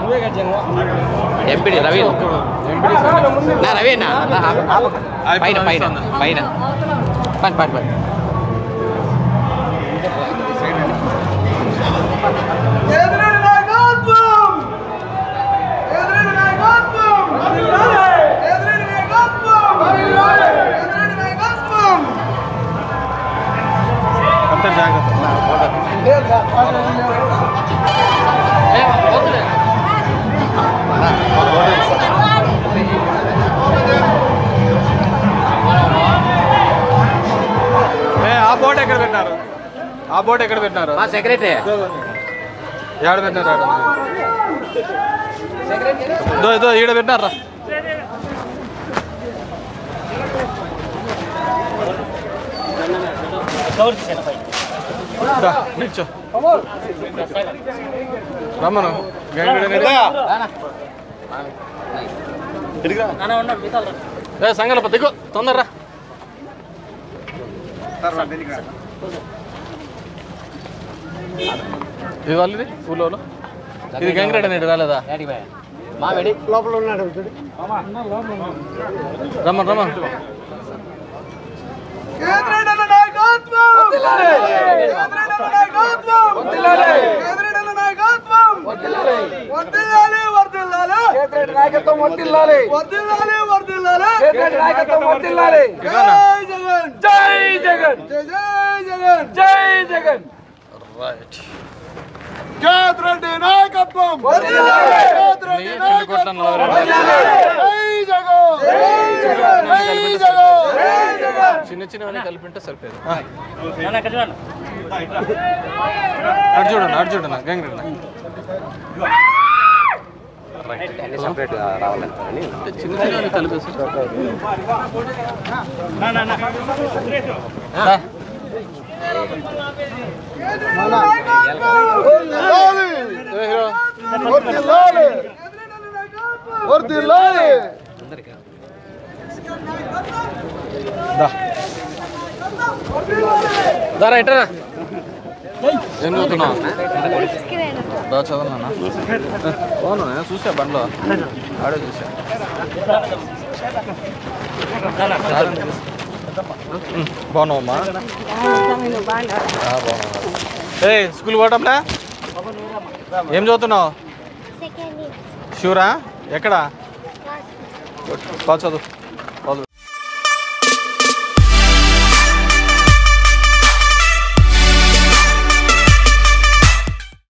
ఎంపీడి రవి నా రవి అన్న పైన పైన పైన పని పని పని ఎదురెడ్డి నాయకత్వం ఎదురెడ్డి నాయకత్వం ఎదురెడ్డి నాయకత్వం ఎదురెడ్డి నాయకత్వం ఆ బోట్ ఎక్కడ పెట్టినారు ఆ బోట్ ఎక్కడ పెట్టినారు మా సెక్రటరీ ఏడ పెట్టినారు ఇదో ఇదో ఈడ పెట్టినారా దా, నిల్చో రమ్మను ఏ సంగలప దిగు తొందరరా ఇది వాళ్ళది ఊళ్ళో ఇది గంగిరెడ్డి అనేది రాలేదా మా వెడి రమ్మన్ రమ్మన్ ఎదురెడ్డి నాయకత్వం ఎదురెడ్డి నాయకత్వం ఎదురెడ్డి నాయకత్వం వర్ధిల్లాలి వర్ధిల్లాలి కేసీఆర్ నాయకత్వం వర్తిల్లాలి వర్ధిల్లాలి వర్ధిల్లాలి కేసీఆర్ నాయకత్వం వర్తిల్లాలి జై జగన్ జై జగన్ జై జై జగన్ జై జగన్ రైట్ కేతిరెడ్డి నాయకత్వం వర్ధిల్లాలి కేతిరెడ్డి రెండు కోట్ల నలభై రెండు జై జగన్ జై జగన్ జై జగన్ జై జగన్ చిన్న చిన్నవన్నీ కలిపింటే సరిపోయేది ఆ. అటు చూడండి అటు చూడండి గంగిరెడ్డి సపరేట్ రావాలంటారని అంటే చిన్న చిన్నవన్నీ కలిపేసి దా. ఏ హీరో వర్ధిల్లాలి వర్ధిల్లాలి దా దారా ఇటరా ఏం చదువుతున్నావు బాగా చదవనా అవును నేను చూసా బండ్లో ఆడే చూసా ఉమ్, బాగున్నావమ్మా ఆ, బాగున్నా ఏ స్కూల్ పోవటంలే ఏం చదువుతున్నావు సెకండ్ ఇయర్ షూరా ఎక్కడా బాగా చదువు